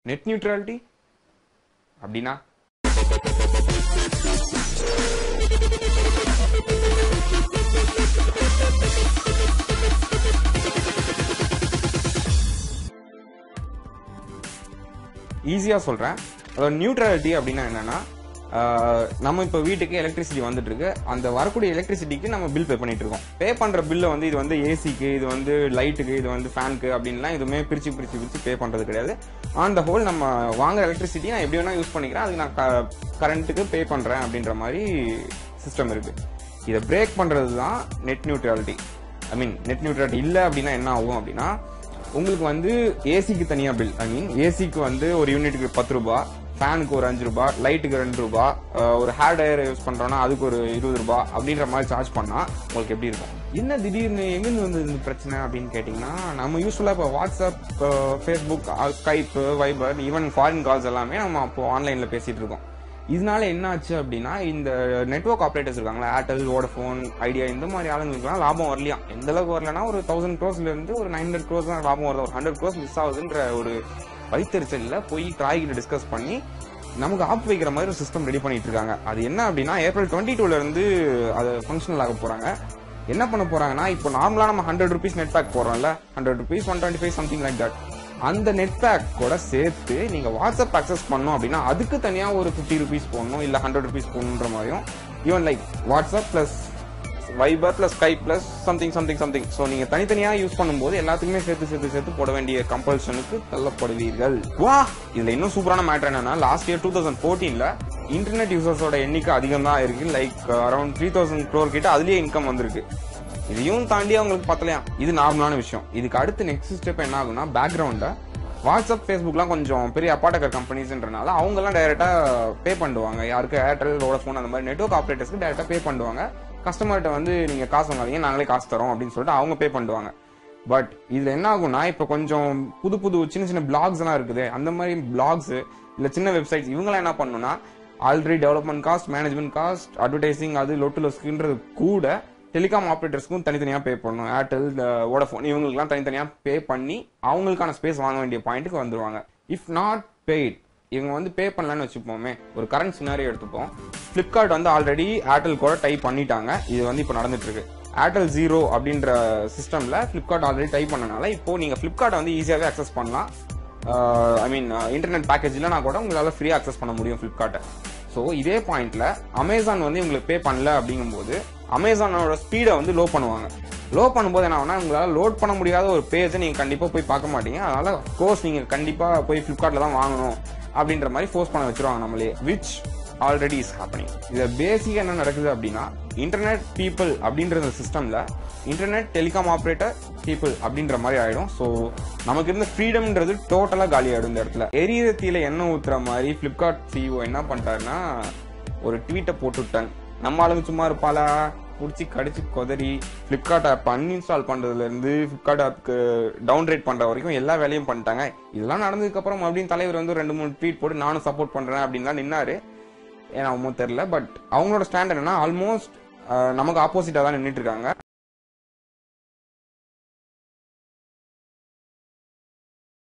net neutrality அப்படின்னா ஈஸியாக சொல்கிறேன் அதோட நியூட்ரலிட்டி அப்படின்னா என்னன்னா ஆஹ், நம்ம இப்போ வீட்டுக்கு எலக்ட்ரிசிட்டி வந்துட்டு இருக்கு அந்த வரக்கூடிய எலக்ட்ரிசிட்டிக்கு நம்ம பில் பே பண்ணிட்டு இருக்கோம் பே பண்ற பில்லை வந்து இது வந்து ஏசிக்கு இது வந்து லைட்டுக்கு இது வந்து ஃபேனுக்கு அப்படின்லாம் எதுவுமே பிரிச்சு பிரிச்சு பிரிச்சு பே பண்றது கிடையாது ஆன் த ஹோல் நம்ம வாங்குற எலக்ட்ரிசிட்டி நான் எப்படி வேணா யூஸ் பண்ணிக்கிறேன் அதுக்கு நான் கரண்ட்டுக்கு பே பண்றேன் அப்படின்ற மாதிரி சிஸ்டம் இருக்கு இதை பிரேக் பண்றது தான் net neutrality I mean net neutrality இல்லை அப்படின்னா என்ன ஆகும் அப்படின்னா உங்களுக்கு வந்து ஏசிக்கு தனியா பில் ஐ மீன் ஏசிக்கு வந்து ஒரு யூனிட்டுக்கு பத்து ரூபாய் ஃபேனுக்கு ஒரு அஞ்சு ரூபாய் லைட்டுக்கு ரெண்டு ரூபாய் அஹ் ஒரு ஹேர் டயர் யூஸ் பண்றோம்னா அதுக்கு ஒரு இருபது ரூபாய் அப்படின்ற மாதிரி சார்ஜ் பண்ணா உங்களுக்கு எப்படி இருக்கும் என்ன திடீர்னு எங்கிருந்து வந்து இந்த பிரச்சனை அப்படின்னு கேட்டிங்கன்னா நம்ம யூஸ்ஃபுல்லாக இப்போ WhatsApp Facebook Skype Viber even foreign calls எல்லாமே நம்ம அப்போ ஆன்லைனில் பேசிட்டு இருக்கோம் இதனால என்ன ஆச்சு அப்படின்னா இந்த நெட்வொர்க் ஆப்ரேட்டர்ஸ் இருக்காங்களா ஏர்டெல் வோடஃபோன் ஐடியா இந்த மாதிரி ஆளுங்களுக்குலாம் லாபம் வரலையா எந்த அளவுக்கு வரலன்னா ஒரு தௌசண்ட் க்ரோஸ்ல இருந்து ஒரு நைன் ஹண்ட்ரட் க்ரோஸ் தான் லாபம் வருது ஒரு ஹண்ட்ரட் க்ரோஸ் மிஸ் ஆகுதுன்ற ஒரு வைத்தறிச்சல்ல போய் ட்ராய் கிட்ட டிஸ்கஸ் பண்ணி நமக்கு ஆப் வைக்கிற மாதிரி ஒரு சிஸ்டம் ரெடி பண்ணிட்டு இருக்காங்க அது என்ன அப்படின்னா ஏப்ரல் டுவெண்ட்டி டூல இருந்து அது ஃபங்க்ஷனல் ஆக போறாங்க என்ன பண்ண போறாங்கன்னா இப்போ நார்மலா நம்ம ஹண்ட்ரட் ருபீஸ் நெட் பேக் போடுறோம்ல hundred rupees one twenty five something like that அந்த நெட் பேக் கூட சேர்த்து நீங்க வாட்ஸ்அப் அக்சஸ் பண்ணோம் அப்படின்னா அதுக்கு தனியா ஒரு ஃபிஃப்டி ருபீஸ் போடணும் இல்ல ஹண்ட்ரட் ருபீஸ் போடணுன்ற மாதிரியும் even like WhatsApp plus Viber plus Skype plus something something something so நீங்க தனித்தனியா யூஸ் பண்ணும்போது எல்லாத்துக்குமே சேர்த்து சேர்த்து சேர்த்து போட வேண்டிய கம்பல்ஷனுக்கு தள்ளப்படுவீர்கள் வா இதுல இன்னும் சூப்பரான மேட்டர் என்னன்னா லாஸ்ட் இயர் டூ தௌசண்ட் ஃபோர்டீன்ல இன்டர்நெட் யூசர்ஸோட எண்ணிக்கை அதிகம் தான் இருக்கு like around three thousand crore கிட்ட அதுலயே இன்கம் வந்திருக்கு இதையும் தாண்டி அவங்களுக்கு பத்தலையா இது நார்மலான விஷயம் இதுக்கு அடுத்து நெக்ஸ்ட் ஸ்டெப் என்ன ஆகும்னா பேக்ரவுண்ட வாட்ஸ்அப் ஃபேஸ்புக்லாம் கொஞ்சம் பெரிய அப்பாட்டக்கர் கம்பெனிஸ்ன்றனால அவங்கெல்லாம் டைரக்டா பே பண்ணுவாங்க யாருக்கு ஏர்டெல் வோடஃபோன் அந்த மாதிரி நெட்வொர்க் ஆப்ரேட்டர்ஸ்க்கு டைரக்டா பே பண்ணுவாங்க கஸ்டமர்கிட்ட வந்து நீங்க காசு வாங்காதீங்க நாங்களே காசு தரோம் அப்படின்னு சொல்லிட்டு அவங்க பே பண்ணுவாங்க பட் இதுல என்ன ஆகும்னா இப்ப கொஞ்சம் புது புது சின்ன சின்ன பிளாக்ஸ் எல்லாம் இருக்குது அந்த மாதிரி பிளாக்ஸ் இல்ல சின்ன வெப்சைட்ஸ் இவங்கெல்லாம் என்ன பண்ணணும்னா already development cost management cost advertising அது லொட்டு லொஸ்க்குன்றது கூட டெலிகாம் ஆப்ரேட்டர்ஸ்க்கும் தனித்தனியா பே பண்ணணும் ஏர்டெல் வோடஃபோன் இவங்களுக்குலாம் தனித்தனியா பே பண்ணி அவங்களுக்கான ஸ்பேஸ் வாங்க வேண்டிய பாயிண்ட்டுக்கு வந்துருவாங்க இஃப் நாட் பெய்ட் இவங்க வந்து பே பண்ணலன்னு வச்சுப்போமே ஒரு கரண்ட் சினாரியோ எடுத்துப்போம் Flipkart வந்து ஆல்ரெடி ஏர்டெல் கூட டைப் பண்ணிட்டாங்க இது வந்து இப்போ நடந்துட்டு இருக்கு ஏர்டெல் ஜீரோ அப்படின்ற சிஸ்டம்ல Flipkart ஆல்ரெடி டைப் பண்ணனால இப்போ நீங்க Flipkart வந்து ஈஸியாவே அக்சஸ் பண்ணலாம் ஐ மீன் இன்டர்நெட் பேக்கேஜ் இல்லைனா கூட உங்களால ஃப்ரீயா அக்சஸ் பண்ண முடியும் Flipkart ஸோ இதே பாயிண்ட்ல அமேசான் வந்து உங்களுக்கு பே பண்ணல அப்படிங்கும்போது அமேசானோட ஸ்பீடை வந்து லோ பண்ணுவாங்க லோ பண்ணும்போது என்ன ஆகும்னா உங்களால லோட் பண்ண முடியாத ஒரு பேஜை நீங்க கண்டிப்பா போய் பார்க்க மாட்டீங்க அதனால கோர்ஸ் நீங்க கண்டிப்பா போய் Flipkartல தான் வாங்கணும் அப்படின்ற மாதிரி ஃபோர்ஸ் பண்ண வச்சிருவாங்க நம்மளே விச் ஆல்ரெடி இஸ் ஹேப்பனிங் இதுல பேசிக்கா என்ன நடக்குது அப்படின்னா இன்டர்நெட் பீப்புள் அப்படின்ற சிஸ்டம்ல இன்டர்நெட் டெலிகாம் ஆப்ரேட்டர் பீப்புள் அப்படின்ற மாதிரி ஆயிடும் ஸோ நமக்கு இருந்த ஃப்ரீடம்ன்றது டோட்டலா காலி ஆயிடும் இந்த இடத்துல எரியற தீல எண்ணெய் ஊத்துற மாதிரி பிளிப்கார்ட் சிஇஓ என்ன பண்ணிட்டாருன்னா ஒரு ட்வீட்டை போட்டுவிட்டாங்க நம்ம ஆளுங்க சும்மா இருப்பாளா புடிச்சு கடிச்சு கொதறி பிளிப்கார்ட் ஆப் அன்இன்ஸ்டால் பண்றதுல இருந்து பிளிப்கார்ட் ஆப்க்கு டவுன் ரேட் பண்ற வரைக்கும் எல்லா வேலையும் பண்ணிட்டாங்க இதெல்லாம் நடந்ததுக்கு அப்புறம் அப்படின்னு தலைவர் வந்து ரெண்டு மூணு ட்வீட் போட்டு நானும் சப்போர்ட் பண்றேன் அப்படின்லாம் நின்னாரு ஏன்னா தெரியல பட் அவங்களோட ஸ்டாண்ட் என்னன்னா ஆல்மோஸ்ட் நமக்கு ஆப்போசிட்டா தான் நின்றுட்டு இருக்காங்க